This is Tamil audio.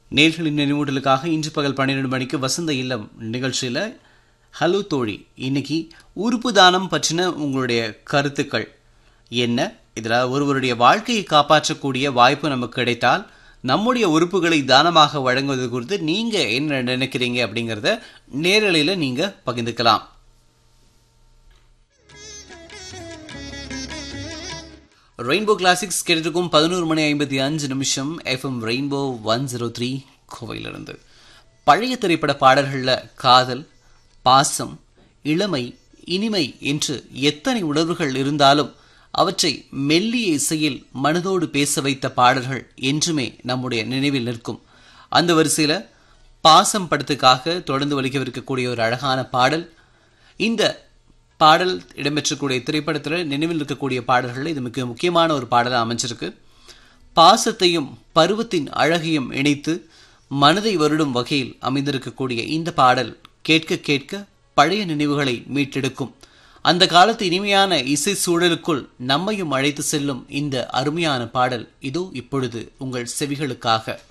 நேர்களின் நினைவூட்டலுக்காக இன்று பகல் பன்னிரெண்டு மணிக்கு வசந்த இல்லம் நிகழ்ச்சியில் ஹலோ தோழி இன்னைக்கு உறுப்பு தானம் பற்றின உங்களுடைய கருத்துக்கள் என்ன இதில் ஒருவருடைய வாழ்க்கையை காப்பாற்றக்கூடிய வாய்ப்பு நமக்கு கிடைத்தால் நம்முடைய உறுப்புகளை தானமாக வழங்குவது குறித்து நீங்கள் என்ன நினைக்கிறீங்க அப்படிங்கிறத நேரலையில் நீங்கள் பகிர்ந்துக்கலாம் ரெயின்போ கிளாசிக்ஸ் கேட்டிருக்கும் பதினோரு மணி ஐம்பத்தி அஞ்சு நிமிஷம் FM rainbow one zero three கோவையிலிருந்து பழைய திரைப்பட பாடல்களில் காதல் பாசம் இளமை இனிமை என்று எத்தனை உணர்வுகள் இருந்தாலும் அவற்றை மெல்லிய இசையில் மனதோடு பேச வைத்த பாடல்கள் என்றுமே நம்முடைய நினைவில் நிற்கும் அந்த வரிசையில் பாசம் படத்துக்காக தொடர்ந்து ஒலிக்கவிருக்கக்கூடிய ஒரு அழகான பாடல் இந்த பாடல் இடம்பெற்றக்கூடிய திரைப்படத்தில் நினைவில் இருக்கக்கூடிய பாடல்கள் இது மிக முக்கியமான ஒரு பாடலாக அமைஞ்சிருக்கு பாசத்தையும் பருவத்தின் அழகையும் இணைத்து மனதை வருடும் வகையில் அமைந்திருக்கக்கூடிய இந்த பாடல் கேட்க கேட்க பழைய நினைவுகளை மீட்டெடுக்கும் அந்த காலத்து இனிமையான இசை சூழலுக்குள் நம்மையும் அழைத்து செல்லும் இந்த அருமையான பாடல் இதோ இப்பொழுது உங்கள் செவிகளுக்காக